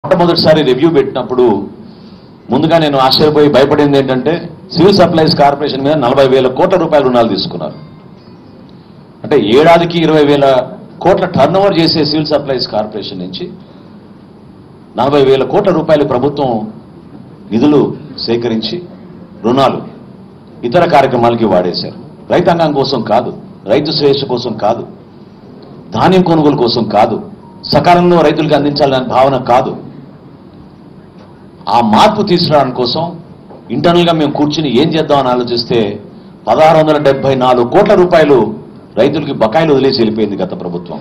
మొట్టమొదటిసారి రివ్యూ పెట్టినప్పుడు ముందుగా నేను ఆశ్చర్యపోయి భయపడింది ఏంటంటే సివిల్ సప్లైస్ కార్పొరేషన్ మీద నలభై వేల కోట్ల రూపాయల రుణాలు తీసుకున్నారు అంటే ఏడాదికి ఇరవై వేల కోట్ల టర్న్ ఓవర్ చేసే సివిల్ సప్లైస్ కార్పొరేషన్ నుంచి నలభై వేల కోట్ల రూపాయలు ప్రభుత్వం నిధులు సేకరించి రుణాలు ఇతర కార్యక్రమాలకి వాడేశారు రైతాంగం కోసం కాదు రైతు శ్రేయస్సు కోసం కాదు ధాన్యం కొనుగోలు కోసం కాదు సకాలంలో రైతులకు అందించాలనే భావన కాదు ఆ మార్పు తీసుకురావడం కోసం ఇంటర్నల్గా మేము కూర్చుని ఏం చేద్దామని ఆలోచిస్తే పదహారు వందల డెబ్బై నాలుగు కోట్ల రూపాయలు రైతులకి బకాయిలు వదిలేసి వెళ్ళిపోయింది గత ప్రభుత్వం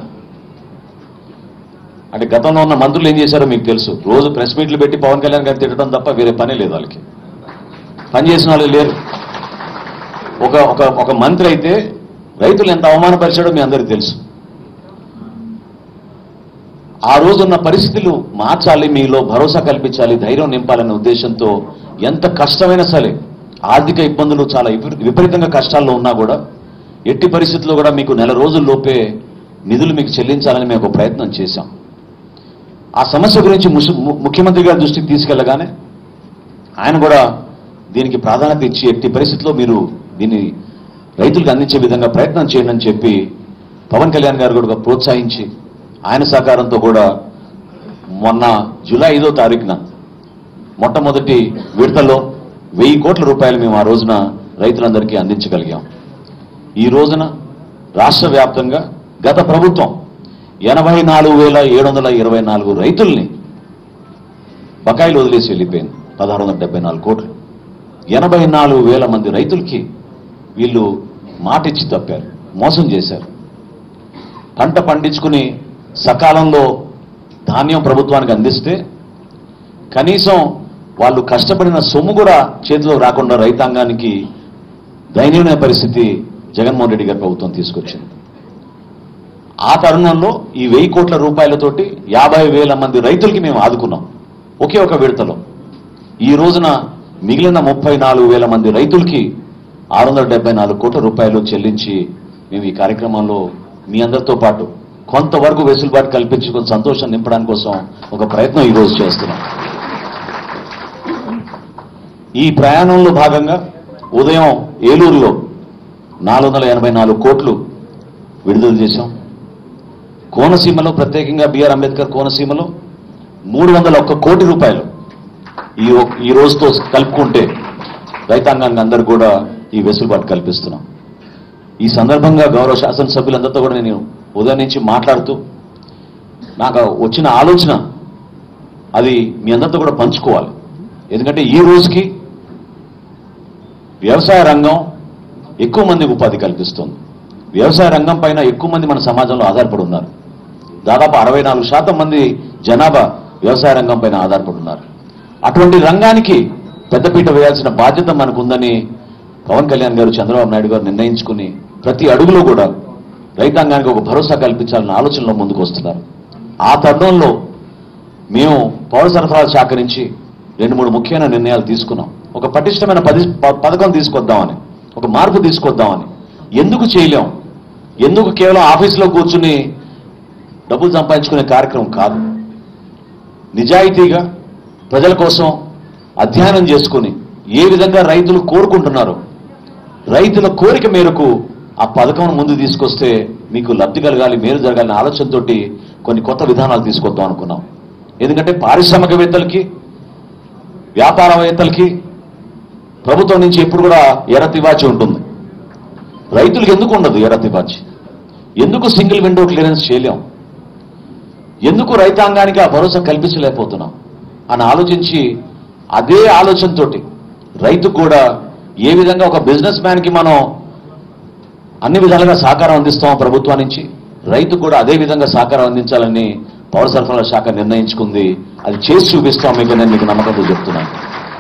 అంటే గతంలో ఉన్న మంత్రులు ఏం చేశారో మీకు తెలుసు రోజు ప్రెస్ మీట్లు పెట్టి పవన్ కళ్యాణ్ గారు తిట్టడం తప్ప వేరే పనే లేదు వాళ్ళకి పని చేసిన వాళ్ళు లేరు ఒక ఒక ఒక మంత్రి అయితే రైతులు ఎంత అవమానపరిచాడో మీ అందరికీ తెలుసు ఆ రోజున్న పరిస్థితులు మార్చాలి మీలో భరోసా కల్పించాలి ధైర్యం నింపాలనే ఉద్దేశంతో ఎంత కష్టమైనా సరే ఆర్థిక ఇబ్బందులు చాలా విపరీ- విపరీతంగా కష్టాల్లో ఉన్నా కూడా ఎట్టి పరిస్థితుల్లో కూడా మీకు నెల రోజుల్లోపే నిధులు మీకు చెల్లించాలని మేము ఒక ప్రయత్నం చేశాం ఆ సమస్య గురించి ముసు- ము- ముఖ్యమంత్రి గారి దృష్టికి తీసుకెళ్ళగానే ఆయన కూడా దీనికి ప్రాధాన్యత ఇచ్చి ఎట్టి పరిస్థితుల్లో మీరు దీన్ని రైతులకు అందించే విధంగా ప్రయత్నం చేయండి అని చెప్పి పవన్ కళ్యాణ్ గారు కూడా ప్రోత్సహించి ఆయన సహకారంతో కూడా మొన్న జూలై ఐదో తారీఖున మొట్టమొదటి విడతలో వెయ్యి కోట్ల రూపాయలు మేము ఆ రోజున రైతులందరికీ అందించగలిగాం ఈ రోజున రాష్ట్ర వ్యాప్తంగా గత ప్రభుత్వం ఎనభై నాలుగు వేల ఏడు వందల ఇరవై నాలుగు రైతుల్ని బకాయిలు వదిలేసి వెళ్ళిపోయింది పదహారు వందల డెబ్బై నాలుగు కోట్లు ఎనభై నాలుగు వేల మంది రైతులకి వీళ్ళు మాట ఇచ్చి తప్పారు మోసం చేశారు పంట పండించుకుని సకాలంలో ధాన్యం ప్రభుత్వానికి అందిస్తే కనీసం వాళ్ళు కష్టపడిన సొమ్ము కూడా చేతిలో రాకుండా రైతాంగానికి దయనీయమైన పరిస్థితి జగన్మోహన్ రెడ్డి గారి ప్రభుత్వం తీసుకొచ్చింది ఆ తరుణంలో ఈ వెయ్యి కోట్ల రూపాయలతోటి యాభై వేల మంది రైతులకి మేము ఆదుకున్నాం ఒకే ఒక విడతలో ఈ రోజున మిగిలిన ముప్పై నాలుగు వేల మంది రైతులకి ఆరు వందల డెబ్బై నాలుగు కోట్ల రూపాయలు చెల్లించి మేము ఈ కార్యక్రమంలో మీ అందరితో పాటు కొంతవరకు వెసులుబాటు కల్పించి కొంత సంతోషం నింపడానికి కోసం ఒక ప్రయత్నం ఈరోజు చేస్తున్నాం ఈ ప్రయాణంలో భాగంగా ఉదయం ఏలూరులో నాలుగు వందల ఎనభై నాలుగు కోట్లు విడుదల చేశాం కోనసీమలో ప్రత్యేకంగా బిఆర్ అంబేద్కర్ కోనసీమలో మూడు వందల ఒక్క కోటి రూపాయలు ఈ ఒక్- ఈ రోజుతో కలుపుకుంటే రైతాంగానికి అందరు కూడా ఈ వెసులుబాటు కల్పిస్తున్నాం ఈ సందర్భంగా గౌరవ శాసనసభ్యులందరితో కూడా నేను ఉదయం నుంచి మాట్లాడుతూ నాకు వచ్చిన ఆలోచన అది మీ అందరితో కూడా పంచుకోవాలి ఎందుకంటే ఈ రోజుకి వ్యవసాయ రంగం ఎక్కువ మందికి ఉపాధి కల్పిస్తుంది వ్యవసాయ రంగం పైన ఎక్కువ మంది మన సమాజంలో ఆధారపడి ఉన్నారు దాదాపు అరవై నాలుగు శాతం మంది జనాభా వ్యవసాయ రంగం పైన ఆధారపడి ఉన్నారు అటువంటి రంగానికి పెద్దపీట వేయాల్సిన బాధ్యత మనకుందని పవన్ కళ్యాణ్ గారు చంద్రబాబు నాయుడు గారు నిర్ణయించుకుని ప్రతి అడుగులో కూడా రైతాంగానికి ఒక భరోసా కల్పించాలన్న ఆలోచనలో ముందుకు వస్తున్నారు ఆ తరుణంలో మేము పౌర సరఫరాల శాఖ నుంచి రెండు మూడు ముఖ్యమైన నిర్ణయాలు తీసుకున్నాం ఒక పటిష్టమైన పది ప- పథకం తీసుకొద్దామని ఒక మార్పు తీసుకొద్దామని ఎందుకు చేయలేం ఎందుకు కేవలం ఆఫీసులో కూర్చుని డబ్బులు సంపాదించుకునే కార్యక్రమం కాదు నిజాయితీగా ప్రజల కోసం అధ్యయనం చేసుకుని ఏ విధంగా రైతులు కోరుకుంటున్నారో రైతుల కోరిక మేరకు ఆ పథకం ముందు తీసుకొస్తే మీకు లబ్ధి కలగాలి మేలు జరగాలనే ఆలోచనతోటి కొన్ని కొత్త విధానాలు తీసుకొద్దాం అనుకున్నాం ఎందుకంటే పారిశ్రామికవేత్తలకి వ్యాపారవేత్తలకి ప్రభుత్వం నుంచి ఎప్పుడు కూడా ఎర్ర తివాచి ఉంటుంది రైతులకు ఎందుకు ఉండదు ఎర్ర తివాచి ఎందుకు సింగిల్ విండో క్లియరెన్స్ చేయలేం ఎందుకు రైతాంగానికి ఆ భరోసా కల్పించలేకపోతున్నాం అని ఆలోచించి అదే ఆలోచనతోటి రైతుకు కూడా ఏ విధంగా ఒక బిజినెస్ మ్యాన్కి మనం అన్ని విధాలుగా సహకారం అందిస్తాం ప్రభుత్వం నుంచి రైతుకు కూడా అదే విధంగా సహకారం అందించాలని పౌర సరఫరాల శాఖ నిర్ణయించుకుంది అది చేసి చూపిస్తాం మీకు నేను మీకు నమ్మకంతో చెప్తున్నాను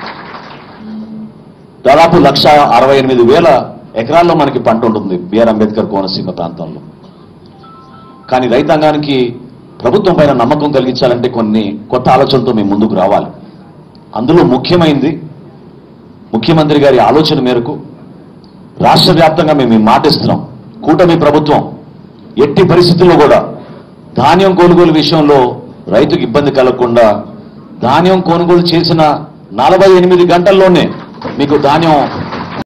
దాదాపు లక్ష అరవై ఎనిమిది వేల ఎకరాల్లో మనకి పంట ఉంటుంది బిఆర్ అంబేద్కర్ కోనసీమ ప్రాంతంలో కానీ రైతాంగానికి ప్రభుత్వం పైన నమ్మకం కలిగించాలంటే కొన్ని కొత్త ఆలోచనతో మేము ముందుకు రావాలి అందులో ముఖ్యమైనది ముఖ్యమంత్రి గారి ఆలోచన మేరకు రాష్ట్ర వ్యాప్తంగా మేము ఈ మాటిస్తున్నాం కూటమి ప్రభుత్వం ఎట్టి పరిస్థితుల్లో కూడా ధాన్యం కొనుగోలు విషయంలో రైతుకు ఇబ్బంది కలగకుండా ధాన్యం కొనుగోలు చేసిన నలభై ఎనిమిది గంటల్లోనే మీకు ధాన్యం